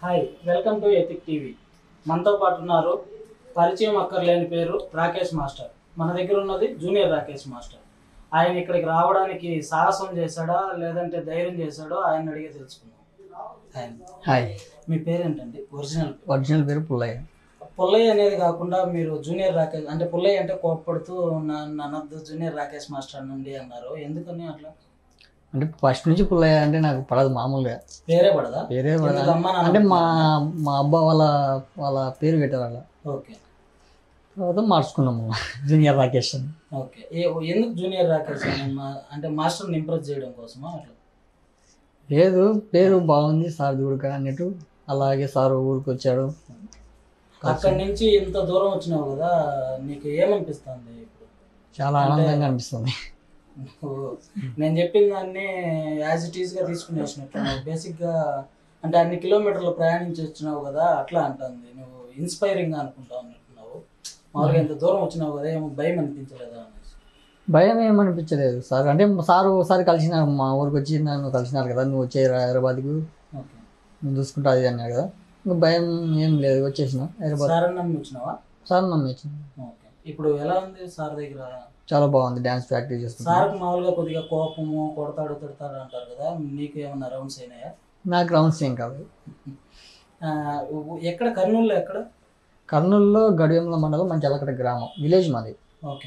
Hi welcome to Ethic TV మనతో పాటు ఉన్నారు పరిచయం అక్కర్లేని పేరు రాకేష్ మాస్టర్ మన దగ్గర ఉన్నది జూనియర్ రాకేష్ మాస్టర్ ఆయన ఇక్కడికి రావడానికి సాహసం చేశాడా లేదంటే ధైర్యం చేశాడో ఆయన అడిగే తెలుసుకుందాం ఆయన హాయ్ మీ పేరేంటండి ఒరిజినల్ పేరు ఒరిజినల్ పేరు పుల్లయ్య పుల్లయ్య అనేది కాకుండా మీరు జూనియర్ రాకేష్ అంటే పుల్లయ్య అంటే కోప్పడుతూ నన్ను అనద్దు జూనియర్ రాకేష్ మాస్టర్ నుండి అన్నారు ఎందుకని అట్లా అంటే ఫస్ట్ నుంచి పుల్లయ్య అంటే నాకు పడదు మామూలుగా పేరే పడదా పేరే పడదు ఎందుకు అమ్మా నాన్న అంటే మా మా అబ్బా వాళ్ళ వాళ్ళ పేరు పెట్టారు వాళ్ళ ఓకే తర్వాత మార్చుకున్నాము జూనియర్ రాకేష్ అని ఓకే ఏ ఎందుకు జూనియర్ రాకేష్ అని మా- అంటే మాస్టర్ని ఇంప్రెస్ చేయడం కోసమా అట్లా లేదు పేరు బాగుంది సార్ దూడక అన్నట్టు అలాగే సార్ ఊరికి వచ్చాడు అక్కడి నుంచి ఇంత దూరం వచ్చినావు కదా నీకు ఏమనిపిస్తుంది ఇప్పుడు చాలా ఆనందంగా అనిపిస్తుంది నువ్వు నేను చెప్పిన దాన్ని యాజ్ ఇట్ ఈస్గా తీసుకునేసినట్టు నువ్వు బేసిక్గా అంటే అన్ని కిలోమీటర్లు ప్రయాణించి వచ్చినావు కదా అట్లా అంటుంది నువ్వు ఇన్స్పైరింగ్ అనుకుంటావు అనుకున్నావు మామూలుగా ఇంత దూరం వచ్చినావు కదా ఏమో భయం అనిపించలేదా అనేసి భయం ఏమనిపించలేదు సార్ అంటే సార్ ఒకసారి కలిసినారు మా ఊరికి వచ్చి నన్ను కలిసినారు కదా నువ్వు వచ్చే హైదరాబాద్కు ఓకే నువ్వు చూసుకుంటా అది అన్నారు కదా ఇంకా భయం ఏం లేదు వచ్చేసిన హైదరాబాద్ సార్ నమ్మి వచ్చినావా సార్ నమ్మేసిన ఓకే ఇప్పుడు ఎలా ఉంది సార్ దగ్గర చాలా బాగుంది డ్యాన్స్ ప్రాక్టీస్ చేస్తున్నా సార్కి మామూలుగా కొద్దిగా కోపము కొడతాడు తిడతాడు అంటారు కదా నీకు ఏమన్నా రౌండ్స్ అయినాయా నాకు రౌండ్స్ ఏం కాదు ఆ, ఎక్కడ కర్నూలులో ఎక్కడ కర్నూలులో గడియంల మండలం మంచి గ్రామం విలేజ్ మాది ఓకే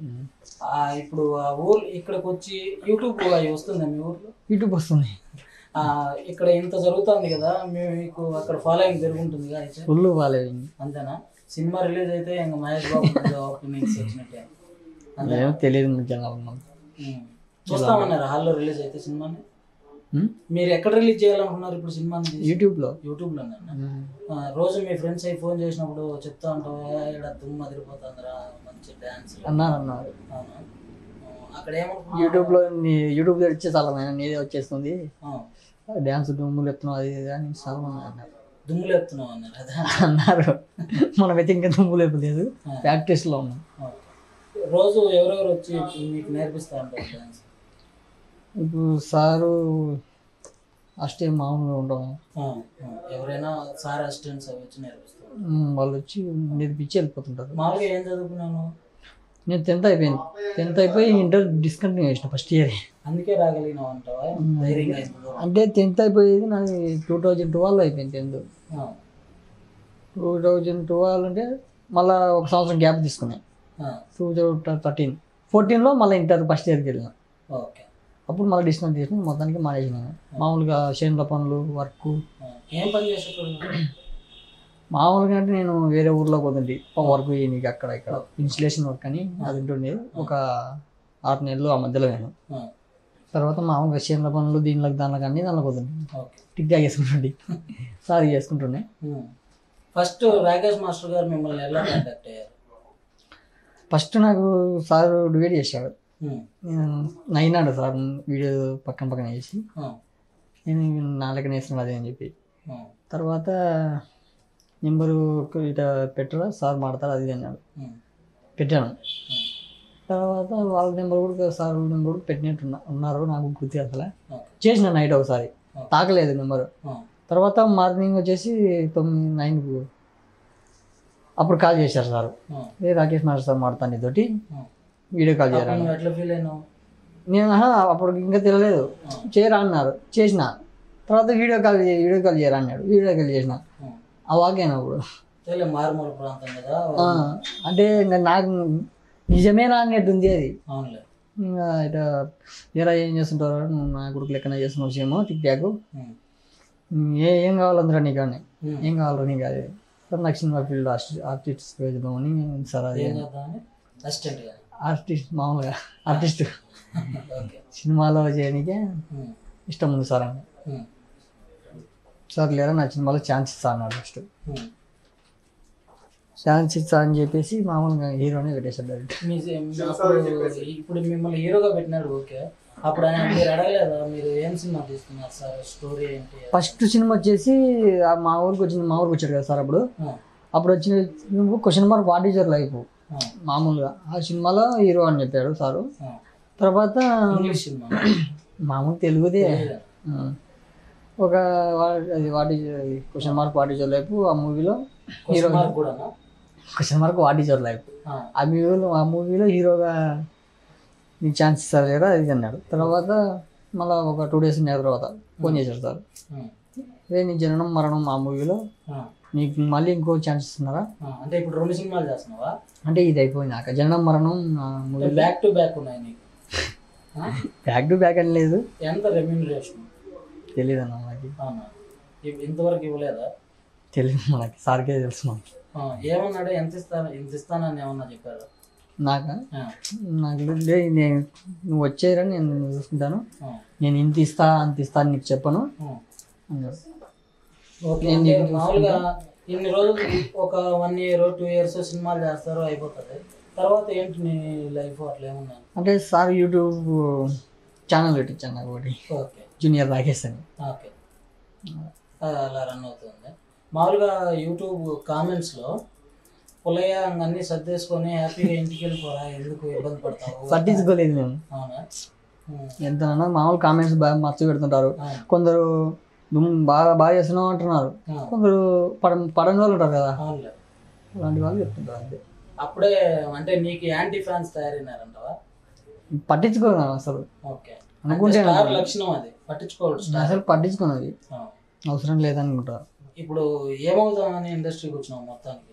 ఆ, ఇప్పుడు ఆ ఊరు ఇక్కడికి వచ్చి యూట్యూబ్ అవి వస్తుందా మీ ఊర్లో యూట్యూబ్ వస్తుంది ఆ, ఇక్కడ ఇంత జరుగుతుంది కదా మేము మీకు అక్కడ ఫాలోయింగ్ పెరుగుంటుంది అయితే ఫుల్ బాగాలేదు అంతేనా సినిమా రిలీజ్ అయితే ఇంకా మహేష్ బాబు ఓపెనింగ్స్ వచ్చినట్టే అంతే ఏమో తెలియదు నిజంగా ఉన్నాం ఉమ్. చూస్తామన్నారు హాల్లో రిలీజ్ అయితే సినిమాని ఉమ్? మీరు ఎక్కడ రిలీజ్ చేయాలనుకున్నారు ఇప్పుడు సినిమాని తీసి? యూట్యూబ్లో యూట్యూబ్లోనే ఉమ్. ఆ, రోజు మీ ఫ్రెండ్స్ అయి ఫోన్ చేసినప్పుడు చెప్తా ఉంటావు "ఏ, ఈడ దుమ్ము అదిరిపోతుందిరా మంచి డ్యాన్స్ అన్నారు అన్నారు అక్కడ ఏమనుకున్నావు యూట్యూబ్లో నీ యూట్యూబ్ తెచ్చే చాలా నాయన నీదే వచ్చేస్తుంది ఆ, డ్యాన్స్ డుమ్ములు ఎత్తున్నావు అది ఇది అని చాలా మంది అన్నారు దుమ్ము లేపుతున్నావు అన్నారు అదే అన్నారు మనమైతే ఇంకా దుమ్ము లేపలేదు ఆ. ప్రాక్టీస్లో ఉన్నాం ఓకే. రోజు ఎవరెవరు వచ్చి మీకు నేర్పిస్తా ఉంటారు డ్యాన్స్ ఇప్పుడు సారు అష్టే మామూలుగా ఉండవు ఆ, ఆ, ఎవరైనా సార్ అసిస్టెంట్స్ అవి వచ్చి నేర్పిస్తారు ఉమ్, వాళ్ళు వచ్చి నేర్పించి వెళ్ళిపోతుంటారు మామూలుగా ఏం చదువుకున్నాను నేను టెన్త్ అయిపోయింది టెన్త్ అయిపోయి ఇంటర్ డిస్కంటిన్యూ చేసిన ఫస్ట్ ఇయర్ అందుకే రాగలిగినావు అంటావా ధైర్యంగా ఇంత దూరం. అంటే టెన్త్ అయిపోయేది నాది టూ థౌజండ్ ట్వెల్వ్ అయిపోయింది టెన్త్ ఆ, టూ థౌజండ్ ట్వెల్వ్ అంటే మళ్ళీ ఒక సంవత్సరం గ్యాప్ తీసుకున్నాను ఆ, టూ థౌజండ్ థర్టీన్ ఫోర్టీన్లో మళ్ళీ ఇంటర్ ఫస్ట్ ఇయర్కి వెళ్ళిన ఓకే అప్పుడు మళ్ళీ డిస్కౌంట్ చేసిన మొత్తానికి మానేసినాను మామూలుగా చేనుల పనులు వర్క్ ఆ, ఏం పని చేసేటప్పుడు మామూలుగా అంటే నేను వేరే ఊర్లో పోతుంది వర్క్ నీకు అక్కడ ఇక్కడ ఇన్స్టలేషన్ వర్క్ అని అది ఉంటుండే ఒక ఆరు నెలలు ఆ మధ్యలో నేను ఆ, తర్వాత మామూలుగా చేనుల పనులు దీనిలోకి దానిలోకి అన్ని దానిలో పోతుంది ఓకే టిక్ టాక్ చేసుకుంటుండే సారీ చేసుకుంటుండే ఫస్ట్ రాకేష్ మాస్టర్ గారు మిమ్మల్ని ఎలా కాంటాక్ట్ అయ్యారు ఫస్ట్ నాకు సార్ డివైడ్ చేశాడు ఉమ్, నేను నైనాడు సార్ వీడియో పక్కన పక్కన వేసి ఆ, నేను నా లెక్కన వేస్తున్నాడు అదే అని చెప్పి ఆ, తర్వాత నెంబరు ఇట పెట్టరా సార్ మాడతారు అది ఇది అన్నాడు ఉమ్, పెట్టాను ఉమ్, తర్వాత వాళ్ళ నెంబర్ కూడా సార్ నెంబర్ కూడా పెట్టినట్టు ఉన్నా- ఉన్నారు నాకు గుర్తు అసలు ఓకే చేసిన నైట్ ఒకసారి తాకలేదు నెంబరు ఆ, తర్వాత మార్నింగ్ వచ్చేసి తొమ్మిది నైన్కు అప్పుడు కాల్ చేశారు సార్ ఆ, ఏ రాకేష్ మాస్టర్ సార్ మాడతాను నీతోటి ఆ. వీడియో కాల్ అప్పుడు చేయరా నువ్వు ఎట్లా ఫీల్ అయినావు నేను ఆహా, అప్పుడు ఇంకా తెలియలేదు చేయరా అన్నారు చేసిన తర్వాత వీడియో కాల్ చేయ వీడియో కాల్ చేయరా అన్నాడు వీడియో కాల్ చేసిన ఆ, ఆ వాకేనా అప్పుడు తెలియ మారుమూల ప్రాంతం కదా ఆ, అంటే ఇంకా నాకు నిజమేనా అన్నట్టుంది అది అవునులే ఇంకా ఇట ఎలా ఏం చేస్తుంటారు నువ్వు నా కొడుకు లెక్కన చేస్తున్న విషయమో టిక్ టాక్ ఉమ్, ఏ ఏం కావాలందరూ నీకు అని ఉమ్. ఏం కావాలో నీకు అది సార్ నాకు సినిమా ఫీల్డ్ ఆర్టిస్ట్ వేద్దామని సార్ అది ఏం చేద్దామని అసిస్టెంట్ గా ఆర్టిస్ట్ మామూలుగా ఆర్టిస్ట్ ఓకే సినిమాలో చేయడానికే ఉమ్, ఇష్టం ఉంది సార్ అని ఉమ్, సార్ లేదా నా సినిమాలో ఛాన్స్ ఇస్తా అన్నాడు ఫస్ట్ ఉమ్. ఛాన్స్ ఇస్తా అని చెప్పేసి మామూలుగా హీరోనే పెట్టేశాడు డైరెక్ట్ మీ మీ అప్పుడు ఇప్పుడు మిమ్మల్ని హీరోగా పెట్టినాడు ఓకే అప్పుడు ఆయన మీరు అడగలేదా మీరు ఏం సినిమా తీస్తున్నారు సార్ స్టోరీ ఏంటి ఫస్ట్ సినిమా వచ్చేసి ఆ మా ఊరికి వచ్చింది మా ఊరికి వచ్చాడు కదా సార్ అప్పుడు ఆ, అప్పుడు వచ్చిన నువ్వు question mark what is your life ఆ, మామూలుగా ఆ సినిమాలో హీరో అని చెప్పాడు సారు ఆ. తర్వాత ఇంగ్లీష్ సినిమా మామూలు తెలుగుదే తెలీదా? ఆ. ఒక వా- అది వాటి క్వశ్చన్ మార్క్ వాటి జోర్ లైఫ్ ఆ మూవీలో హీరో క్వశ్చన్ మార్క్ కూడానా క్వశ్చన్ మార్క్ వాటి జోర్ లైఫ్ ఆ, ఆ మూవీలో ఆ మూవీలో హీరోగా నీకు ఛాన్స్ ఇస్తారు లేదా అది అన్నాడు తర్వాత మళ్ళీ ఒక టూ డేస్ ఉన్న తర్వాత ఫోన్ చేశారు సార్ ఉమ్, అదే నీ జననం మరణం ఆ మూవీలో ఆ, నీకు మళ్ళీ ఇంకో ఛాన్స్ ఇస్తున్నారా ఆ, అంటే ఇప్పుడు రెండు సినిమాలు చేస్తున్నావా అంటే ఇది అయిపోయినాక జననం మరణం ఆ మూవీ బ్యాక్ టు బ్యాక్ ఉన్నాయి నీకు ఆ? బ్యాక్ టు బ్యాక్ అని లేదు ఎంత రెమ్యూనరేషన్ తెలియదు అన్న మనకి అవునా ఇ- ఇంతవరకు ఇవ్వలేదా తెలియదు మనకి సార్కే తెలుసు మనకి ఆ, ఏమన్నాడు ఎంత ఇస్తాను ఎంత ఇస్తానని ఏమన్నా చెప్పారు నాకా ఆ, నాకు లే నేను నువ్వు వచ్చేయరా నేను నిన్ను చూసుకుంటాను ఆ, నేను ఇంత ఇస్తా అంత ఇస్తా అని నీకు చెప్పను ఆ. అన్నాడు. ఓకే అంటే మామూలుగా ఇన్ని రోజులు ఒక వన్ ఇయర్ టూ ఇయర్స్ సినిమాలు చేస్తారు అయిపోతుంది తర్వాత ఏంటి నీ లైఫ్ అట్లా ఏమన్నా అంటే సార్ యూట్యూబ్ ఛానల్ పెట్టించాను నాకు ఒకటి ఓకే జూనియర్ రాకేష్ అని ఓకే అది అలా రన్ అవుతుంది మామూలుగా యూట్యూబ్ కామెంట్స్లో పుల్లయ్య అన్నీ సర్దేసుకొని హ్యాపీగా ఇంటికి వెళ్ళిపోరా ఎందుకు ఇబ్బంది పడతావు పట్టించుకోలేదు నేను అవునా ఉమ్, ఎంతనన్నా మామూలు కామెంట్స్ బాగా మర్చి పెడుతుంటారు ఆ, కొందరు నువ్వు బాగా బాగా చేస్తున్నావు అంటున్నారు ఆ, కొందరు పడ పడని వాళ్ళు ఉంటారు కదా అవునులే అలాంటి వాళ్ళు చెప్తుంటారు అంతే అప్పుడే అంటే నీకు యాంటీ ఫ్యాన్స్ తయారైనారంటవా పట్టించుకోను అసలు ఓకే అనుకుంటే స్టార్ లక్షణం అది పట్టించుకోవడం స్టార్ అసలు పట్టించుకున్నది ఆ. అవసరం లేదనుకుంటారు ఇప్పుడు ఏమవుతామని ఇండస్ట్రీకి వచ్చినావు మొత్తానికి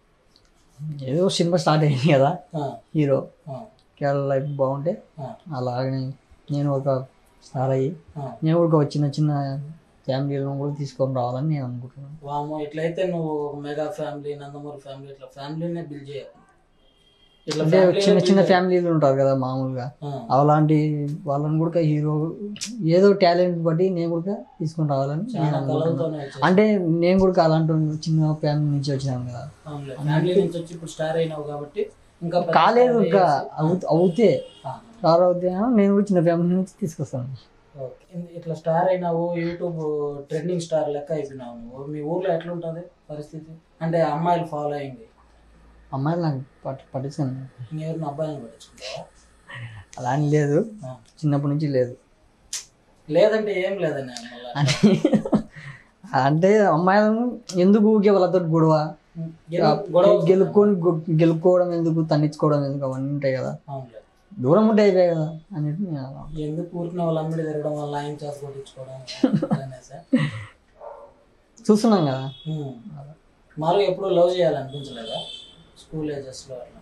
ఏదో సినిమా స్టార్ట్ అయింది కదా ఆ, హీరో ఆ, కేరళ లైఫ్ బాగుంటే ఆ, అలాగనే నేను ఒక స్టార్ అయ్యి ఆ. నేను కూడా ఒక చిన్న చిన్న ఫ్యామిలీలను కూడా తీసుకొని రావాలని నేను అనుకుంటున్నాను వామో ఇట్లయితే నువ్వు మెగా ఫ్యామిలీ నందమూరి ఫ్యామిలీ ఇట్లా ఫ్యామిలీనే బిల్డ్ చేయాలి ఇట్లా అంటే family చిన్న నే చిన్న build ఫ్యామిలీలు ఉంటారు కదా మామూలుగా చేయాలి. అలాంటి వాళ్ళని కూడా హీరో ఏదో టాలెంట్ బట్టి నేను కూడా తీసుకొని రావాలని నేను చాలా అనుకుంటున్నాను కలలతోనే వచ్చేసి అంటే నేను కూడా అలాంటి చిన్న ఫ్యామిలీ నుంచి వచ్చినాను కదా అవునులే. ఫ్యామిలీ నుంచి వచ్చి ఇప్పుడు స్టార్ అయినావు కాబట్టి ఇంకా పెద్ద కాలేదు star ఇంకా అయ్యేసి- అవు- అవుతే ఆ, స్టార్ అవుతే నేను కూడా చిన్న ఫ్యామిలీ నుంచి తీసుకొస్తాను ఓకే. ఇన్- ఇట్లా స్టార్ అయినావు యూట్యూబ్ ట్రెండింగ్ స్టార్ లెక్క అయిపోయినావు నువ్వు మీ ఊర్లో ఎట్లుంటుంది పరిస్థితి అంటే అమ్మాయిలు ఫాలో అయింది అమ్మాయిలు నాకు పట్టు పట్టించుకున్నాను ఇంకెవరిని అబ్బాయిని పట్టించుకుంటావా అలా అని లేదు ఆ. చిన్నప్పటి నుంచి లేదు లేదంటే ఏం లేదని మళ్ళా అంటే అంటే అమ్మాయిలను ఎందుకు ఊరికే వాళ్ళతో గొడవ గెలు- గొడవ గెలుక్కొని గు- గెలుక్కోవడం ఎందుకు తన్నించుకోవడం ఎందుకు అవన్నీ ఉంటాయి కదా అవునులే దూరం ఉంటే అయిపోయాయి కదా అన్నిటి నేను అలా. ఎందుకు ఊరికిన వాళ్ళ అమ్మడి తిరగడం వల్ల ఆయన చేత కొట్టించుకోవడం అనేసి చూస్తున్నాం కదా ఉమ్. మామూలుగా ఎప్పుడు లవ్ చేయాలనిపించలేదా స్కూల్ ఏజెస్ లో అట్లా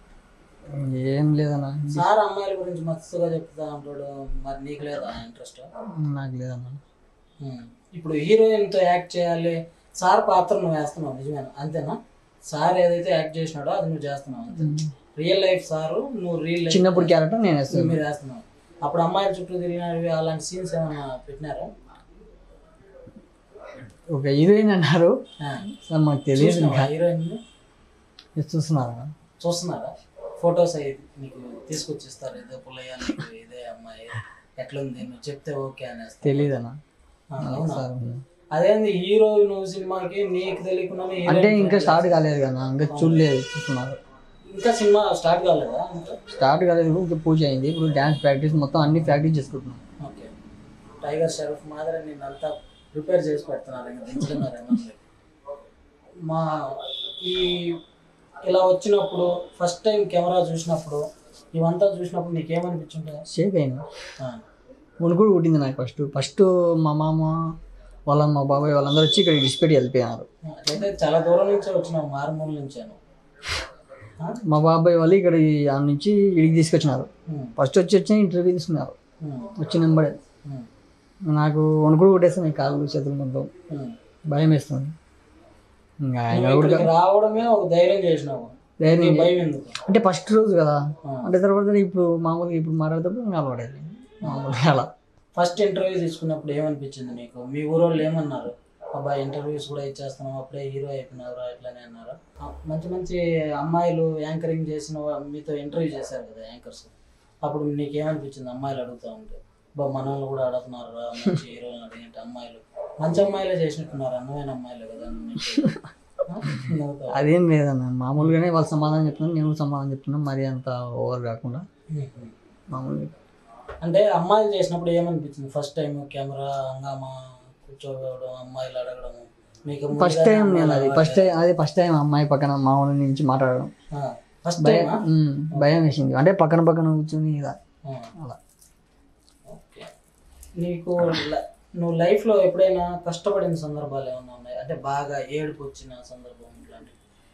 ఏం లేదన్నా సార్ అమ్మాయిల గురించి మస్తుగా చెప్తా ఉంటాడు మరి నీకు లేదా ఇంట్రెస్ట్ నాకు లేదన్నా ఇప్పుడు హీరోయిన్ తో యాక్ట్ చేయాలి సార్ పాత్ర నువ్వు వేస్తున్నావు నిజమేనా అంతేనా సార్ ఏదైతే యాక్ట్ చేసినాడో అది నువ్వు చేస్తున్నావు అంతే రియల్ లైఫ్ సారు నువ్వు రియల్ లైఫ్ చిన్నప్పుడు క్యారెక్టర్ నేను వేస్తాను మీరు వేస్తున్నావు అప్పుడు అమ్మాయిల చుట్టూ తిరిగినవి అలాంటి సీన్స్ ఏమైనా పెట్టినారా ఒక హీరోయిన్ అన్నారు ఆ. సార్ మాకు తెలియదు చూసినావా హీరోయిన్ మీరు చూస్తున్నారా చూస్తున్నారా ఫొటోస్ అవి నీకు తీసుకొచ్చిస్తారు ఇదే పుల్లయ్య నీకు ఇదే అమ్మాయి ఎట్లుంది నువ్వు చెప్తే ఓకే అనేస్తా తెలియదన్నా అవునా సార్ అదేంది హీరో నువ్వు సినిమాకి నీకు తెలియకుండానే hero అంటే ని ఇంకా స్టార్ట్ కాలేదు కదా ఇంకా చూడలేదు చూస్తున్నారు ఇంకా సినిమా స్టార్ట్ కాలేదా ఇంకా స్టార్ట్ కాలేదు ఇంకా పూజ అయింది ఇప్పుడు డ్యాన్స్ ప్రాక్టీస్ మొత్తం అన్ని ప్రాక్టీస్ చేసుకుంటున్నాం ఓకే టైగర్ షరఫ్ మాదిరి నేను అంతా ప్రిపేర్ చేసి పెడుతున్నారు ఇంకా దించుతున్నారు ఏమన్నా మా ఈ ఇలా వచ్చినప్పుడు ఫస్ట్ టైం కెమెరా చూసినప్పుడు ఇవంతా చూసినప్పుడు నీకేమనిపించుంటుంది షేక్ అయినా వణుకుడు పుట్టింది నాకు ఫస్ట్ ఫస్ట్ మా మామ వాళ్ళ మా బాబాయ్ వాళ్ళందరూ వచ్చి ఇక్కడ డిస్పెట్టి వెళ్ళిపోయినారు అట్లయితే చాలా దూరం నుంచే వచ్చినావు మారుమూల నుంచాను మా బాబాయ్ వాళ్ళు ఇక్కడ ఈ- ఆ నుంచి ఇడికి తీసుకొచ్చినారు ఫస్ట్ వచ్చి వచ్చి ఇంటర్వ్యూ తీసుకున్నారు వచ్చి నెంబడే నాకు వణుకుడు కొట్టేస్తాను కాళ్ళు చేతులు మొత్తం భయం వేస్తుంది ఇంకా ఆయన కూడా ఇక్కడికి రావడమే ఒక ధైర్యం చేసినావు ధైర్యం నీకు భయం ఎందుకు అంటే ఫస్ట్ రోజు కదా ఆ. అంటే తర్వాత ఇప్పుడు మామూలుగా ఇప్పుడు మాట్లాడేటప్పుడు ఇంకా అలవాడేది మామూలుగా అలా ఫస్ట్ ఇంటర్వ్యూ తీసుకున్నప్పుడు ఏమనిపించింది నీకు మీ ఊరోళ్ళు ఏమన్నారు అబ్బాయి ఇంటర్వ్యూస్ కూడా ఇచ్చేస్తున్నాం అప్పుడే హీరో అయిపోయినారు ఇట్లానే అన్నారు ఆ, మంచి మంచి అమ్మాయిలు యాంకరింగ్ చేసిన వా- మీతో ఇంటర్వ్యూ చేశారు కదా యాంకర్స్ అప్పుడు నీకు ఏమనిపించింది అమ్మాయిలు అడుగుతా ఉంటే బా మనల్ని కూడా అడుగుతున్నారు రా మంచి హీరోని అడిగినట్టు అమ్మాయిలు మంచి అమ్మాయిలే చేసినట్టున్నారు అందమైన అమ్మాయిలు కదా అన్నట్టు. ఆ? నవ్వుతావా? అదేం లేదన్న మామూలుగానే వాళ్ళు సమాధానం చెప్తున్నాను నేను కూడా సమాధానం చెప్తున్నాను మరీ అంత ఓవర్ కాకుండా మామూలుగా అంటే అమ్మాయిలు చేసినప్పుడు ఏమనిపించింది ఫస్ట్ టైం కెమెరా హంగామా కూర్చోవడం అమ్మాయిలు అడగడం మీకు ఫస్ట్ టైం నేను అది ఫస్ట్ టైం అది ఫస్ట్ టైం అమ్మాయి పక్కన మామూలు నుంచి మాట్లాడడం ఫస్ట్ భయం టైం ఉమ్, భయం వేసింది అంటే పక్కన పక్కన కూర్చొని ఇలా అలా ఓకే నీకు ల- నువ్వు లైఫ్లో ఎప్పుడైనా కష్టపడిన సందర్భాలు ఏమైనా ఉన్నాయి అంటే బాగా ఏడుపు వచ్చిన సందర్భం ఇట్లాంటివి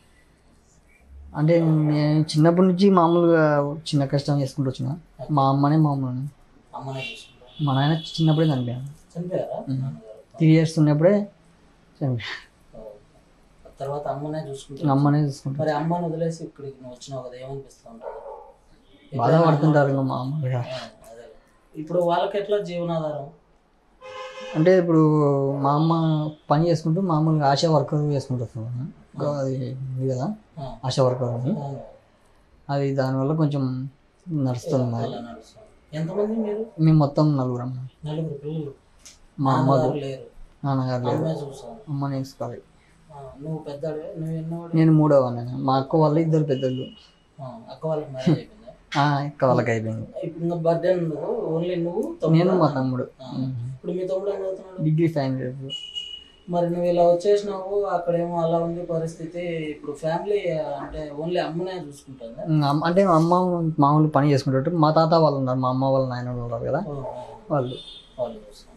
అంటే నేను చిన్నప్పటి నుంచి మామూలుగా చిన్న కష్టం చేసుకుంటూ వచ్చిన మా అమ్మనే మామూలు అమ్మనే చూసుకుంటావు మా నాయన చిన్నప్పుడే చనిపోయాను చనిపోయారా నాన్నగారు త్రీ ఇయర్స్ ఉన్నప్పుడే చనిపోయాను ఓ. తర్వాత అమ్మనే చూసుకుంటా అమ్మనే చూసుకుంటాను మరి అమ్మని వదిలేసి ఇక్కడికి నువ్వు వచ్చినావు కదా ఏమనిపిస్తూ ఉంటుంది బాధపడుతుంటారు ఇంకా మా అమ్మ కూడా. ఆ, అదే ఇప్పుడు వాళ్ళకి ఎట్లా జీవనాధారం అంటే ఇప్పుడు మా అమ్మ పని చేసుకుంటూ మామూలుగా ఆశా వర్కర్ చేసుకుంటుంది అది ఉంది కదా ఆ, ఆశా వర్కర్ అని అవును. అది దానివల్ల కొంచెం నడుస్తుంది మరి. అలా నడుస్తుంది ఎంతమంది మీరు మేము మొత్తం నలుగురం నలుగురు పిల్లలు మా అమ్మకు నాన్నగారు లేరు నాన్నగారు లేరు అమ్మే చూసాను అమ్మ నేర్చుకోవాలి నువ్వు పెద్దవాడివే నువ్వు ఎన్నోవాడు నేను మూడవ నేను మా అక్క వాళ్ళు ఇద్దరు పెద్దలు అక్క వాళ్ళకి మ్యారేజ్ అయిపోయిందా ఆ, అక్క వాళ్ళకి అయిపోయింది ఇప్పుడు ఇంకా బర్త్డే ఉండదు ఓన్లీ నువ్వు తమ్ముడు నేను మా తమ్ముడు ఆ. ఇప్పుడు మీ తమ్ముడు ఏం చదువుతున్నాడు డిగ్రీ ఫైనల్ ఇయర్ మరి నువ్వు ఇలా వచ్చేసినావు అక్కడేమో అలా ఉంది పరిస్థితి ఇప్పుడు ఫ్యామిలీ అంటే ఓన్లీ అమ్మనే చూసుకుంటుందా అంటే మా అమ్మ మామూలు పని చేసుకుంటారు మా తాత వాళ్ళు ఉన్నారు మా అమ్మ వాళ్ళ నాయన వాళ్ళు ఉన్నారు కదా ఓ, ఓ, వాళ్ళు వాళ్ళు చూసుకుంటారు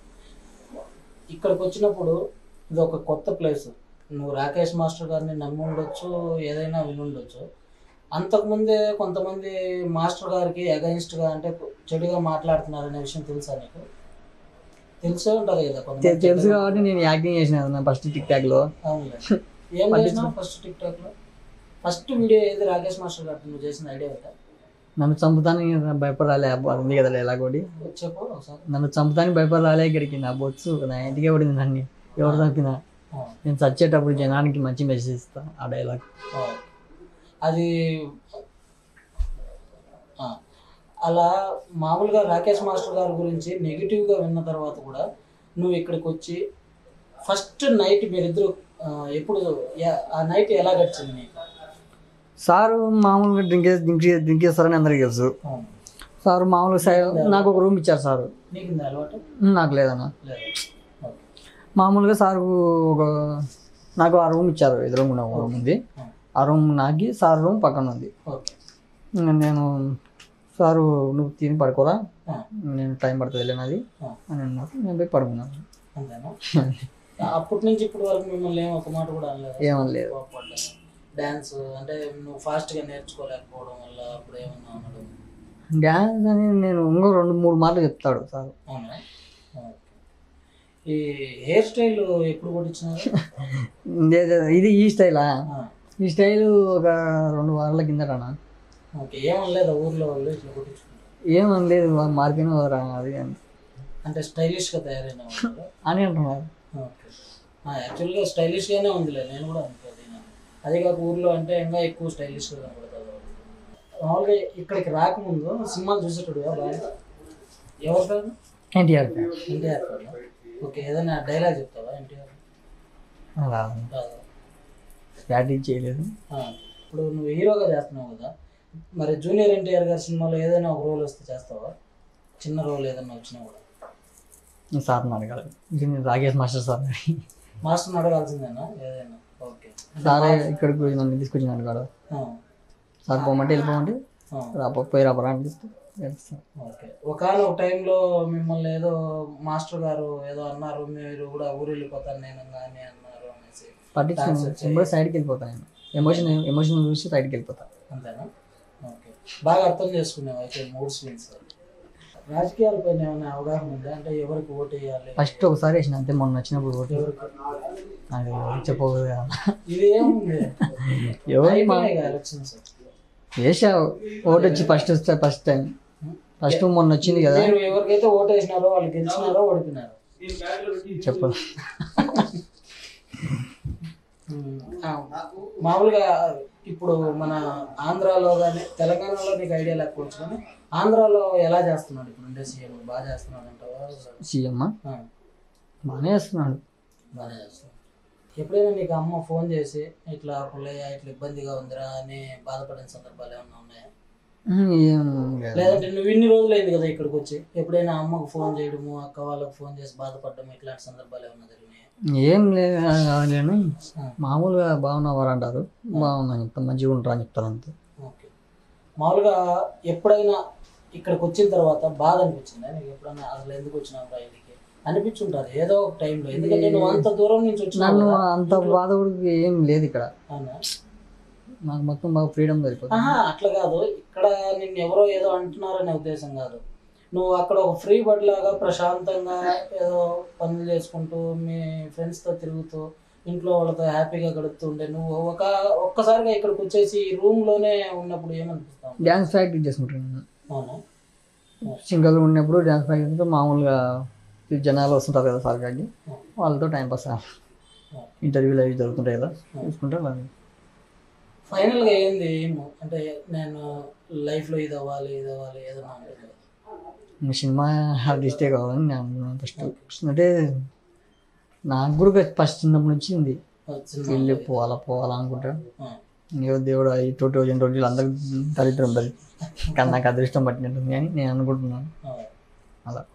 ఇక్కడికి వచ్చినప్పుడు ఇది ఒక కొత్త ప్లేస్ నువ్వు రాకేష్ మాస్టర్ గారిని నమ్మి ఉండొచ్చు ఏదైనా విని ఉండొచ్చు అంతకుముందే కొంతమంది మాస్టర్ గారికి అగైన్స్ట్గా అంటే చెడుగా మాట్లాడుతున్నారు అనే విషయం తెలుసా నీకు తెలిసే ఉంటుంది కదా తె- కొంతమంది తెలుసు కాబట్టి నేను యాక్టింగ్ చేసిన ఫస్ట్ టిక్ టాక్ లో అవునులే ఏం చేసినావు ఫస్ట్ టిక్ టాక్ లో ఫస్ట్ వీడియో ఏది రాకేష్ మాస్టర్ గారికి నువ్వు చేసిన ఐడియా కదా నన్ను చంపుతాను భయపడాలి అబ్బో అది ఉంది కదా ఎలాగోటి చెప్పు ఒకసారి నన్ను చంపుతానికి భయపడాలి ఇక్కడికి నా బొచ్చు నా ఇంటికే పడింది నన్ను ఎవరు చంపినా ఆ, నేను చచ్చేటప్పుడు జనానికి మంచి మెసేజ్ ఇస్తా ఆ డైలాగ్ ఆ. అది ఆ, అలా మామూలుగా రాకేష్ మాస్టర్ గారి గురించి నెగిటివ్గా విన్న తర్వాత కూడా నువ్వు ఇక్కడికి వచ్చి ఫస్ట్ నైట్ మీరిద్దరు ఆ, ఎప్పుడు ఎ- ఆ నైట్ ఎలా గడిచింది నీకు సారు మామూలుగా డ్రింక్ డ్రింక్ డ్రింక్ చేస్తారని అందరికీ తెలుసు ఆ. సారు మామూలుగా సై- నాకు ఒక రూమ్ ఇచ్చారు సారు నీకు ఇంత అలవాటు నాకు లేదన్నా లేదు ఓకే మామూలుగా సారు ఒక నాకు ఆ రూమ్ ఇచ్చారు ఎదురుగుండా ఒక రూమ్ ఉంది ఆ. ఆ రూమ్ నాకి సార్ రూమ్ పక్కన ఉంది ఓకే ఇంకా నేను సారు నువ్వు తిని పడుకోరా ఆ, నేను టైం పడుతుంది వెళ్ళినది ఆ. అని అన్నారు నేను పోయి పడుకున్నాను అంతేనా అప్పటి నుంచి ఇప్పటి వరకు మిమ్మల్ని ఏం ఒక మాట కూడా అనలేదు ఏమనలేదు కోపడ్డాను డ్యాన్స్ అంటే నువ్వు ఫాస్ట్గా నేర్చుకోలేకపోవడం వల్ల అప్పుడు ఏమన్నా అనడం డ్యాన్స్ అని నేను ఇంకో రెండు మూడు మాటలు చెప్తాడు సార్ అవునా ఓకే. ఈ హెయిర్ స్టైల్ ఎప్పుడు కొట్టించినారు ఇదే- ఇది ఈ స్టైలా ఆ, ఈ స్టైల్ ఒక రెండు వారాల కిందటనా ఓకే ఏమనలేదా ఊర్లో వాళ్ళు ఇట్లా కొట్టించుకుంటారు ఏమనలేదు మార్కెట్ రా అది అని అంటే స్టైలిష్గా తయారైన వాళ్ళు అని అంటున్నారు ఓకే యాక్చువల్గా స్టైలిష్గానే ఉందిలే నేను కూడా అనుకోదు అదే కాక ఊర్లో అంటే ఇంకా ఎక్కువ స్టైలిష్గా కనబడుతుంది వాళ్ళు. మామూలుగా ఇక్కడికి రాకముందు సినిమాలు చూసేటోడు బాగా ఎవరు కాదు ఎన్టీఆర్ ఎన్టీఆర్ కాదు ఓకే ఏదైనా డైలాగ్ చెప్తావా ఎన్టీఆర్ అలా కాదు స్ట్రాటజీ చేయలేదు ఆ, ఇప్పుడు నువ్వు హీరోగా చేస్తున్నావు కదా మరి జూనియర్ ఎన్టీఆర్ గారి సినిమాలో ఏదైనా ఒక రోల్ వస్తే చేస్తావా చిన్న రోల్ ఏదైనా వచ్చినా కూడా నేను సార్ని అడగాలి ఇది నేను రాకేష్ మాస్టర్ సార్ మాస్టర్ని అడగాల్సిందేనా ఏదైనా ఓకే సారే ఇక్కడికి పోయి నన్ను తీసుకొచ్చిన అడగాడు ఆ, సార్ పోమంటే వెళ్ళిపోమంటే ఆ, రాపో పోయి రాపరా అనిపిస్తే వెళ్తాను. ఓకే ఒకనొక టైంలో మిమ్మల్ని ఏదో మాస్టర్ గారు ఏదో అన్నారు మీరు కూడా ఊరు వెళ్ళిపోతాను నేను కానీ అన్నారు అనేసి పట్టించుకుని ఎప్పుడో సైడ్కి వెళ్ళిపోతాను నేను ఎమోషన్ ఎమోషన్ చూసి సైడ్కి వెళ్ళిపోతాను అంతేనా ఓకే బాగా అర్థం చేసుకున్నావు అయితే మూడు స్వింగ్స్ రాజకీయాలపైన ఏమైనా అవగాహన ఉందా అంటే ఎవరికి ఓటు వేయాలి ఫస్ట్ ఒకసారి వేసిన అంతే మొన్న వచ్చినప్పుడు ఓటు ఎవరికి నాకు చెప్పకూడదు కదా ఇది ఏముంది ఎవరు మా అయిపోయినాయి ఎలక్షన్స్ వేసావు ఓటు వచ్చి ఫస్ట్ వస్తే ఫస్ట్ టైం ఫస్ట్ మొన్న వచ్చింది కదా మీరు ఎవరికైతే ఓటు వేసినారో వాళ్ళు గెలిచినారో ఓడిపోయినారు చెప్పు ఉమ్, ఆ, మామూలుగా ఇప్పుడు మన ఆంధ్రాలో కానీ తెలంగాణలో నీకు ఐడియా లేకపోవచ్చు కానీ ఆంధ్రాలో ఎలా చేస్తున్నాడు ఇప్పుడు ఉండే సీఎం బాగా చేస్తున్నాడు అంటావా సీఎం ఆ, బాగానే వేస్తున్నాడు బాగానే చేస్తున్నాడు ఎప్పుడైనా నీకు అమ్మ ఫోన్ చేసి ఇట్లా పుల్లయ్య ఇట్లా ఇబ్బందిగా ఉందిరా అని బాధపడిన సందర్భాలు ఏమన్నా ఉన్నాయా ఉమ్, ఏం లేదు. లేదంటే నువ్వు ఇన్ని రోజులు అయింది కదా ఇక్కడికి వచ్చి ఎప్పుడైనా అమ్మకు ఫోన్ చేయడము అక్క వాళ్ళకి ఫోన్ చేసి బాధపడడం ఇట్లాంటి సందర్భాలు ఏమన్నా జరిగినాయి ఏం లేదు కాదులేని మామూలుగా బాగున్నవారు అంటారు బాగున్నా చెప్తాను మంచిగా ఉంటారు అని చెప్తారు అంతే ఓకే మామూలుగా ఎప్పుడైనా ఇక్కడికి వచ్చిన తర్వాత బాధ అనిపించిందా నీకు ఎప్పుడైనా అసలు ఎందుకు వచ్చినావు రా ఇక్కడికి అనిపించుంటుంది ఏదో ఒక టైంలో ఎందుకంటే నువ్వు అంత దూరం నుంచి వచ్చినావు నన్ను కదా. అంత బాధ కూడా ఏం లేదు ఇక్కడ అవునా నాకు మొత్తం బాగా ఫ్రీడమ్ సరిపోతుంది ఆహా అట్లా కాదు ఇక్కడ నిన్ను ఎవరో ఏదో అంటున్నారనే ఉద్దేశం కాదు నువ్వు అక్కడ ఒక ఫ్రీ బర్డ్ లాగా ప్రశాంతంగా ఏదో పనులు చేసుకుంటూ మీ friends తో తిరుగుతూ ఇంట్లో వాళ్ళతో హ్యాపీగా గడుపుతుంటే నువ్వు ఒక ఒక్కసారిగా ఇక్కడికి వచ్చేసి ఈ room లోనే ఉన్నప్పుడు ఏమనిపిస్తావు డ్యాన్స్ ప్రాక్టీస్ చేసుకుంటాను అవునా సింగల్ ఉన్నప్పుడు డ్యాన్స్ ప్రాక్టీస్ మామూలుగా ఈ జనాలు వస్తుంటారు కదా సరకాకి వాళ్ళతో టైం పాస్ ఇంటర్వ్యూలు అవి జరుగుతుంటాయి కదా చూసుకుంటే అలా ఫైనల్గా ఏంది ఏమో అంటే నేను లైఫ్లో ఇది అవ్వాలి ఇది అవ్వాలి ఏదైనా ఉంటుంది కదా. ఇంకా సినిమా ఆర్టిస్టే కావాలని నేను అనుకున్నాను ఫస్ట్ అంటే నాకు కూడా ఫస్ట్ చిన్నప్పటి నుంచి ఉంది వచ్చింది. వెళ్ళి పోవాలా పోవాలా అనుకుంటా ఆ, ఏదో దేవుడు ఈ టూ థౌజండ్ ట్వంటీలో అందరికి దరిద్రం దరి కానీ నాకు అదృష్టం పట్టినట్టుంది అని నేను అనుకుంటున్నాను ఆ. అలా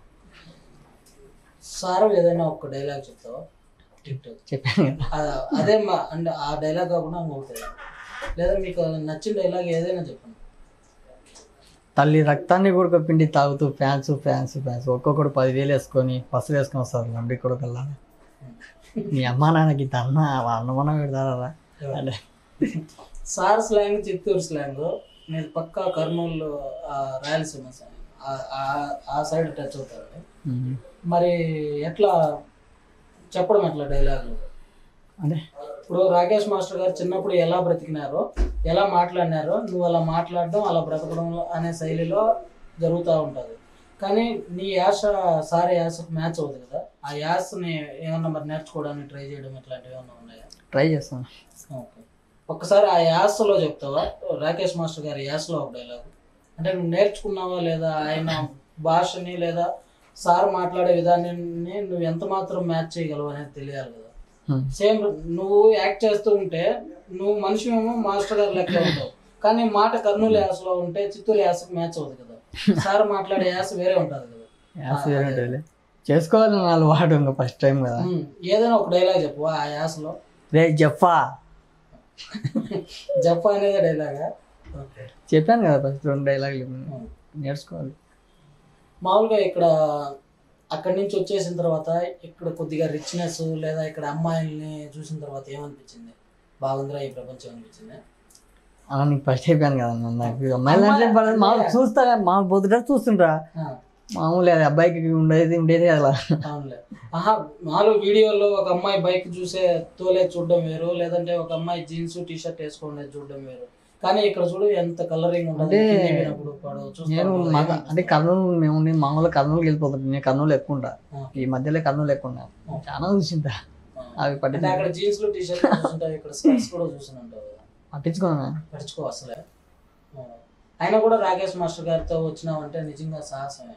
సార్ ఏదైనా ఒక డైలాగ్ చెప్తావా టిక్ టాక్ చెప్పాను కదా ఆ- అదే మా అంటే ఆ డైలాగ్ కాకుండా ఇంకొకటి లేదా మీకు నచ్చిన డైలాగ్ ఏదైనా చెప్పండి తల్లి రక్తాన్ని కూడా పిండి తాగుతూ ఫ్యాన్స్ ఫ్యాన్స్ ఫ్యాన్స్ ఒక్కొక్కడు పదివేలు వేసుకొని బస్సులు వేసుకొని వస్తారు లంబి కొడుకల్లా మీ అమ్మ నాన్నకి ఇంత అన్న అన్నమన్న పెడతారా అంటే సార్ స్లాంగ్ చిత్తూరు స్లాంగ్ మీరు పక్కా కర్నూలు ఆ, రాయలసీమ slang. ఆ- ఆ- ఆ సైడ్ టచ్ అవుతారండి ఉమ్. మరి ఎట్లా చెప్పడం ఎట్లా డైలాగ్ అదే ఇప్పుడు రాకేష్ మాస్టర్ గారు చిన్నప్పుడు ఎలా బ్రతికినారో ఎలా మాట్లాడినారో నువ్వు అలా మాట్లాడడం అలా బ్రతకడం అనే శైలిలో జరుగుతూ ఉంటుంది కానీ నీ యాస సారీ యాసకు మ్యాచ్ అవుతుంది కదా ఆ యాసని ఏమన్నా మరి నేర్చుకోవడానికి ట్రై చేయడం ఇట్లాంటివి ఏమన్నా ఉన్నాయా ట్రై చేస్తాను ఓకే ఒక్కసారి ఆ యాసలో చెప్తావా రాకేష్ మాస్టర్ గారి యాసలో ఒక డైలాగ్ అంటే నువ్వు నేర్చుకున్నావా లేదా ఆయన భాషని లేదా సార్ మాట్లాడే విధానాన్ని నువ్వు ఎంత మాత్రం మ్యాచ్ చేయగలవు అనేది తెలియాలి కదా ఉమ్. సేమ్ నువ్వు యాక్ట్ చేస్తూ ఉంటే నువ్వు మనిషి ఏమో మాస్టర్ గారు లెక్క ఉంటావు కానీ మాట కర్నూలు యాసలో ఉంటే చిత్తూరు యాసకు మ్యాచ్ అవుతుంది కదా సార్ మాట్లాడే యాస వేరే ఉంటుంది కదా యాస వేరే ఉంటుంది చేసుకోవాలి నాలుగు వాడు ఇంకా ఫస్ట్ టైం కదా ఉమ్, ఏదైనా ఒక డైలాగ్ చెప్పు ఆ యాసలో రే జఫా జప్ప అనేది డైలాగా ఓకే చెప్పాను కదా ఫస్ట్ రెండు డైలాగులు నేర్చుకోవాలి మామూలుగా ఇక్కడ అక్కడి నుంచి వచ్చేసిన తర్వాత ఇక్కడ కొద్దిగా రిచ్నెస్ లేదా ఇక్కడ అమ్మాయిల్ని చూసిన తర్వాత ఏమనిపించింది బాగుందిరా ఈ ప్రపంచం అనిపించింది అలా నీకు ఫస్ట్ చెప్పాను కదా అన్న, నాకు అమ్మాయిలు అంటే పడదు. మామూలు చూస్తా మామూలు పొద్దుట చూస్తుంటా మామూలు అది అబ్బాయికి ఉండేది ఉండేది అలా అవునులే ఆహా మామూలు వీడియోలో ఒక అమ్మాయి బైక్ చూసే తోలే చూడడం వేరు లేదంటే ఒక అమ్మాయి జీన్స్ టీ షర్ట్ వేసుకునే చూడడం వేరు కానీ ఇక్కడ చూడు ఎంత కలరింగ్ ఉంటుంది అంటే కిందికి పోయినప్పుడు పడు చూస్తా నేను ఉంటావు. మాకు అంటే కర్నూలు మేము ఉండి మామూలుగా కర్నూలుకి వెళ్ళిపోతుంటాం నేను కర్నూలు ఎక్కువ ఉంటా ఆ. ఈ మధ్యలో కర్నూలు ఎక్కువ ఉన్నా చాలా చూసింటా ఆ. అవి అంటే పట్టి అక్కడ జీన్స్ టీ షర్ట్ చూస్తుంటావు ఇక్కడ స్కర్ట్స్ కూడా చూస్తుంటావు కదా పట్టించుకోనా పడుచుకో అసలే ఆ. అయినా కూడా రాకేష్ మాస్టర్ గారితో వచ్చినావంటే నిజంగా సాహసమే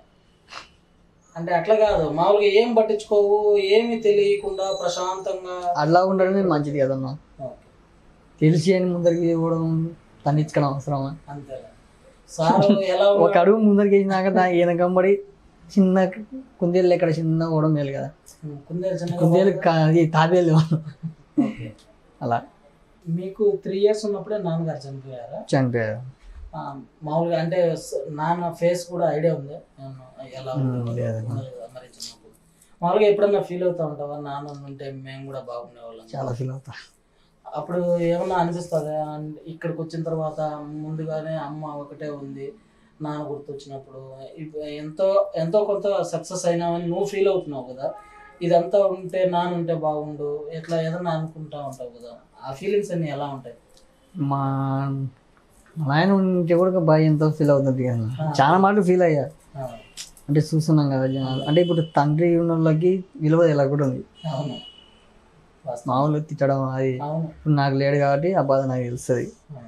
అంటే అట్లా కాదు మామూలుగా ఏం పట్టించుకోవు ఏమి తెలియకుండా ప్రశాంతంగా అట్లా ఉండడమే మంచిది కదన్నా ఓకే. తెలిసి అని ముందరికి ఇవ్వడం తన్నించుకోవడం అవసరమా అంతేలే సార్ ఎలా ఒక ఉన్నాడు? అడుగు ముందరికి వేసినాక దాని వెనకంబడి చిన్న కుందేళ్ళు ఎక్కడ చిన్న కూడా మేలు కదా ఉమ్, కుందేలు చిన్నగా కుందేలు కా- అది తాబేలు ఓకే. అలా మీకు త్రీ ఇయర్స్ ఉన్నప్పుడే నాన్నగారు చనిపోయారా చనిపోయారు ఆ, మామూలుగా అంటే స- నాన్న ఫేస్ కూడా ఐడియా ఉంది ఏమన్నా ఎలా ఉంటుందో? లేదమ్మా. ఉండదు కదా మరి చిన్నప్పుడు మామూలుగా ఎప్పుడన్నా ఫీల్ అవుతా ఉంటావా నాన్న ఉంటే మేము కూడా బాగుండేవాళ్ళం చాలా ఫీల్ అవుతా అప్పుడు ఏమన్నా అనిపిస్తుంది ఇక్కడికి వచ్చిన తర్వాత ముందుగానే అమ్మ ఒకటే ఉంది నాన్న గుర్తొచ్చినప్పుడు ఇప్పు- ఎంతో ఎంతో కొంత సక్సెస్ అయినామని నువ్వు ఫీల్ అవుతున్నావు కదా ఇదంతా ఉంటే నాన్న ఉంటే బాగుండు ఎట్లా ఏదన్నా అనుకుంటా ఉంటావు కదా ఆ ఫీలింగ్స్ అన్ని ఎలా ఉంటాయి మా మా నాయన ఉంటే కూడా బాగా ఎంతో ఫీల్ అవుతుంది కదా చాలా మాటలు ఫీల్ అయ్యా ఆ, అంటే చూస్తున్నాం కదా జనాలు అంటే ఇప్పుడు తండ్రి ఉన్న వాళ్ళకి విలువ ఇలా కూడా ఉంది అవును వాస్తవం. మామూలుగా తిట్టడం అది అవును ఇప్పుడు నాకు లేడు కాబట్టి ఆ బాధ నాకు తెలుస్తుంది ఆ.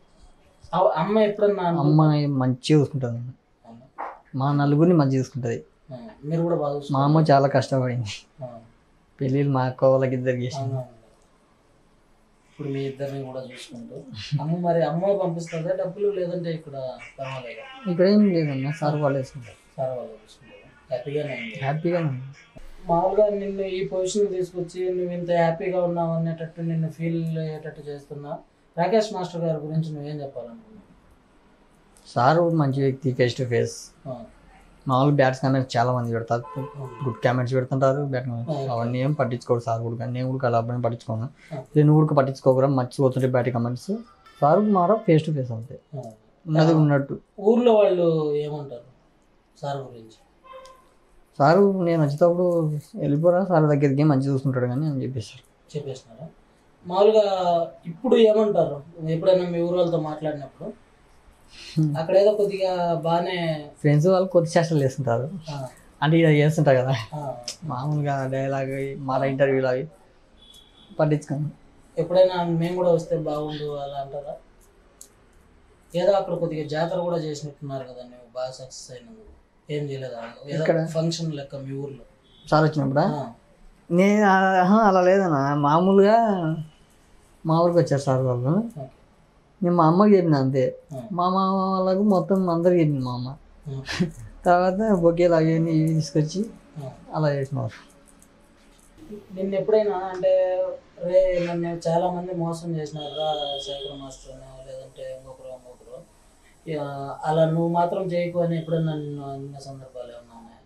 అవ్- అమ్మ ఎప్పుడన్నా అను- అమ్మ మంచిగా చూసుకుంటుంది అవును. మా నలుగురిని మంచిగా చూసుకుంటుంది ఆ, మీరు కూడా బాగా చూసుకో- మా అమ్మ చాలా కష్టపడింది ఆ, పెళ్ళిళ్ళు మా అక్క వాళ్ళకి ఇద్దరికి చేసింది అవును, అవును. ఇప్పుడు మీ ఇద్దరిని కూడా చూసుకుంటూ అమ్మ మరి అమ్మ పంపిస్తుందా డబ్బులు లేదంటే ఇక్కడ పర్వాలేదు ఇక్కడ ఏం లేదన్న సార్ వాళ్ళు వేసుకుంటారు సార్ వాళ్ళు చూసుకుంటారు హ్యాపీగానే ఉంది హ్యాపీగా మామూలుగా నిన్ను ఈ పొజిషన్ తీసుకొచ్చి నువ్వు ఇంత హ్యాపీగా ఉన్నావు అనేటట్టు నిన్ను ఫీల్ అయ్యేటట్టు చేస్తున్నా రాకేష్ మాస్టర్ గారి గురించి నువ్వేం చెప్పాలనుకున్నావు సార్ మంచి వ్యక్తి ఫేస్ టు ఫేస్ ఆ, మామూలు బ్యాట్స్ కామెంట్స్ చాలా మంది పెడతారు గుడ్ కామెంట్స్ పెడుతుంటారు బ్యాట్ కామెంట్స్ అవన్నీ ఏం పట్టించుకోడు సార్ కూడా నేను కూడా అలా అబ్బాయిని పట్టించుకోను నేను కూడా పట్టించుకోకరా మర్చిపోతుంటే బ్యాట్ కామెంట్స్ సార్ మారా ఫేస్ టు ఫేస్ అంతే ఆ. ఉన్నది ఉన్నట్టు ఊర్లో వాళ్ళు ఏమంటారు సార్ గురించి సారు నేను వచ్చేటప్పుడు వెళ్ళిపోరా సార్ దగ్గరికి మంచి చూసుకుంటాడు కానీ అని చెప్పేసారు చెప్పేసినారా మామూలుగా ఇప్పుడు ఏమంటారు ఎప్పుడైనా మీ ఊరు వాళ్ళతో మాట్లాడినప్పుడు అక్కడ ఏదో కొద్దిగా బాగానే ఫ్రెండ్స్ వాళ్ళు కొద్ది చేష్టలు చేస్తుంటారు ఆ, అంటే ఇలా చేస్తుంటారు కదా ఆ, మామూలుగా డైలాగ్ మన ఇంటర్వ్యూలు అవి పట్టించుకోను ఎప్పుడైనా మేము కూడా వస్తే బాగుండు అలా అంటారా ఏదో అక్కడ కొద్దిగా జాతర కూడా చేసినట్టున్నారు కదా నువ్వు బాగా సక్సెస్ అయినందుకు ఏం చేయలేదా ఏదో ఇక్కడ? ఫంక్షన్ లెక్క మీ ఊర్లో సార్ వచ్చినప్పుడా ఆ, నేను ఆహా, అలా లేదన్న మామూలుగా మా ఊరికి వచ్చారు సార్ వాళ్ళు ఓకే. నేను మా అమ్మకి చెప్పిన అంతే ఆ, మా మామ వాళ్ళకు మొత్తం అందరికి చెప్పింది మా అమ్మ ఆ, తర్వాత బొకేలు అవి ఇవి తీసుకొచ్చి ఆ. అలా చేసినారు నిన్ను ఎప్పుడైనా అంటే రే నన్ను చాలా మంది మోసం చేసినారు రా శేఖర్ మాస్టర్ లేదంటే ఇంకొకరు ఇంకొకరు ఇక అలా నువ్వు మాత్రం చేయకు అని ఎప్పుడైనా నిన్ను అన్న సందర్భాలు ఏమన్నా ఉన్నాయా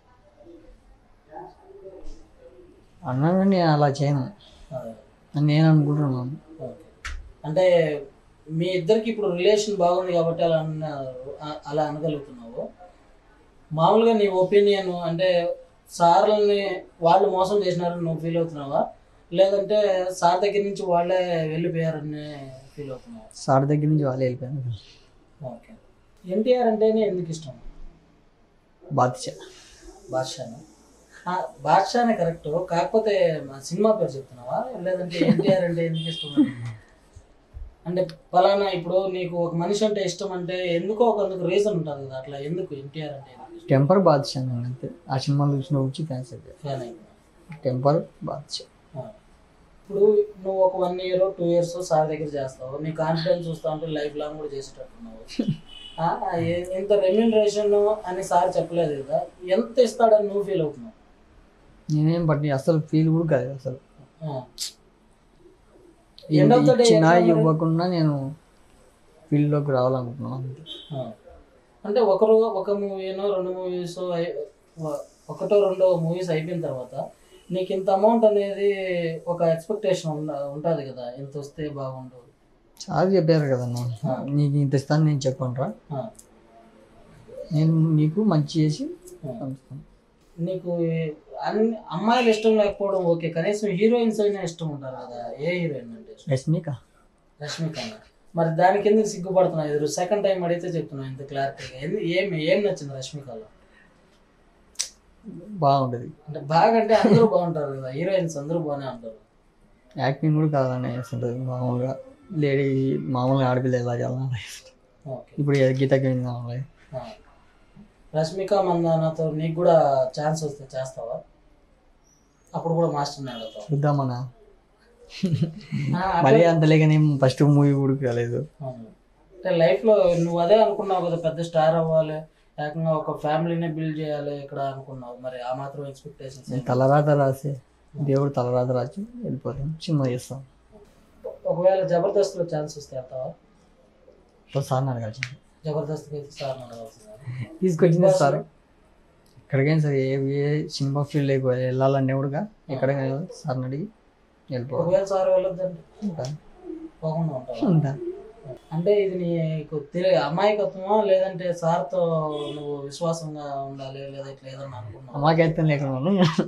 అన్నా కానీ నేను అలా చేయను అదే. అని నేను అనుకుంటున్నాను ఓకే. అంటే మీ ఇద్దరికి ఇప్పుడు రిలేషన్ బాగుంది కాబట్టి అలా అన్నారు అ- అలా అనగలుగుతున్నావు మామూలుగా నీ ఒపీనియన్ అంటే సార్లని వాళ్ళు మోసం చేసినారని నువ్వు ఫీల్ అవుతున్నావా లేదంటే సార్ దగ్గర నుంచి వాళ్ళే వెళ్ళిపోయారని ఫీల్ అవుతున్నావా సార్ దగ్గర నుంచి వాళ్ళు వెళ్ళిపోయాను ఓకే ఎన్టీఆర్ అంటేనే ఎందుకు ఇష్టం బాధ్య బాద్షానా ఆ, బాద్షానే కరెక్ట్ కాకపోతే మా సినిమా పేరు చెప్తున్నావా లేదంటే ఎన్టీఆర్ అంటే ఎందుకు ఇష్టం అంటే ఫలానా ఇప్పుడు నీకు ఒక మనిషి అంటే ఇష్టం అంటే ఎందుకో ఒక రీజన్ ఉంటుంది కదా అట్లా ఎందుకు ఎన్టీఆర్ అంటే ఎందుకు ఇష్టం టెంపర్ బాధ్య నేను అంతే ఆ సినిమాలు చూసిన వచ్చి ఫ్యాన్స్ అయిపోయారు ఫ్యాన్ అయిపోయినా టెంపర్ బాధ్య ఆ. ఇప్పుడు నువ్వు ఒక one year two years sir దగ్గర చేస్తావు నీ కాన్ఫిడెన్స్ చూస్తా ఉంటే లైఫ్ లాంగ్ కూడా చేసేటట్టున్నావు ఆ, ఏ- ఇంత రెమ్యూనరేషన్ అని సార్ చెప్పలేదు కదా ఎంత ఇస్తాడని నువ్వు ఫీల్ అవుతున్నావు నేనేం పట్టి అసలు ఫీల్ కూడా కాదు అసలు ఆ. End of the day ఇచ్చినా ఎట్లా మరి? ఇవ్వకుండా నేను ఫీల్డ్లోకి రావాలనుకుంటున్నాను అంతే ఆ. అంటే ఒకరు ఒక మూవీనో రెండు మూవీస్ ఒకటో రెండో మూవీస్ అయిపోయిన తర్వాత నీకు ఇంత అమౌంట్ అనేది ఒక ఎక్స్పెక్టేషన్ ఉంటుంది కదా ఇంత వస్తే బాగుండు సార్ చెప్పారు కదన్నా నీకు ఇంత ఇస్తాను నేను చెప్పండిరా ఆ. నేను నీకు మంచి చేసి ఆ. పంపిస్తాను నీకు అన్ని అమ్మాయిలు ఇష్టం లేకపోవడం ఓకే కనీసం హీరోయిన్స్ అయినా ఇష్టం ఉంటారు కదా ఏ హీరోయిన్ అంటే ఇష్టం? రష్మిక రష్మిక మరి దానికి ఎందుకు సిగ్గుపడుతున్నావు ఎదురు సెకండ్ టైం అడిగితే చెప్తున్నావు ఇంత క్లారిటీగా ఎందు- ఏం ఏం నచ్చింది రష్మికలో బాగుంటుంది అంటే బాగా అంటే అందరూ బాగుంటారు కదా హీరోయిన్స్ అందరూ బాగానే ఉంటారు యాక్టింగ్ కూడా కాదని వేస్తుంటుంది మామూలుగా లేడీ మామూలుగా ఆడపిల్ల ఎలా చేయాలని ఓకే ఇప్పుడు గీతకి వెళ్ళిన వాళ్ళే. ఆ. రష్మిక మందానతో నీకు కూడా ఛాన్స్ వస్తే చేస్తావా అప్పుడు కూడా మాస్టర్ని అడుగుతావు చూద్దామన్నా ఆ, మరీ అంత లేకనే ఫస్ట్ మూవీ కూడా కాలేదు అవును. అంటే లైఫ్లో నువ్వు అదే అనుకున్నావు కదా పెద్ద స్టార్ అవ్వాలి ఏకంగా ఒక ఫ్యామిలీనే బిల్డ్ చేయాలి ఇక్కడ అనుకున్నావు మరి ఆ మాత్రం ఎక్స్పెక్టేషన్స్ తలరాత రాసి దేవుడు తలరాత రాసి వెళ్ళిపోతాం సినిమా చేస్తాం ఒకవేళ జబర్దస్త్లో ఛాన్స్ వస్తే వెళ్తావా సార్ అడగాల్సింది జబర్దస్త్కి అయితే స్టార్ అడగాల్సిందా తీసుకొచ్చింది సార్ ఎక్కడికైనా సరే ఏ ఏ సినిమా ఫీల్డ్ వెళ్ళాలన్నా కూడా ఎక్కడికైనా సార్ని అడిగి వెళ్ళిపోవాలి ఒకవేళ సార్ వెళ్ళొద్దంటే ఉంటా పోకుండా ఉంటావా ఉంటా అంటే ఇది నీకు తెలియ అమాయకత్వమా లేదంటే సార్తో నువ్వు విశ్వాసంగా ఉండాలి లేదా ఇట్లా ఏదన్నా అనుకున్నావా అమ్మాకైతే లేకుండా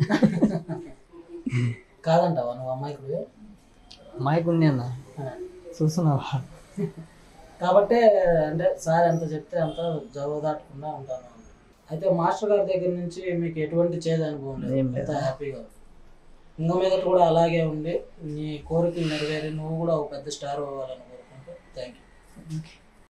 కాదంటావా నువ్వు అమాయకుడు అమ్మాయికి ఉంది అన్న చూస్తున్నావా కాబట్టి అంటే సార్ ఎంత చెప్తే అంత జవాబు దాటకుండా ఉంటాను అయితే మాస్టర్ గారి దగ్గర నుంచి మీకు ఎటువంటి చేదు అనుభవం ఏం లేదు లేదు. అంతా హ్యాపీగా ఉంది. ఇంకా మీదట కూడా అలాగే ఉండి నీ కోరికలు నెరవేరి నువ్వు కూడా ఒక పెద్ద స్టార్ అవ్వాలని కోరుకుంటూ థ్యాంక్ యూ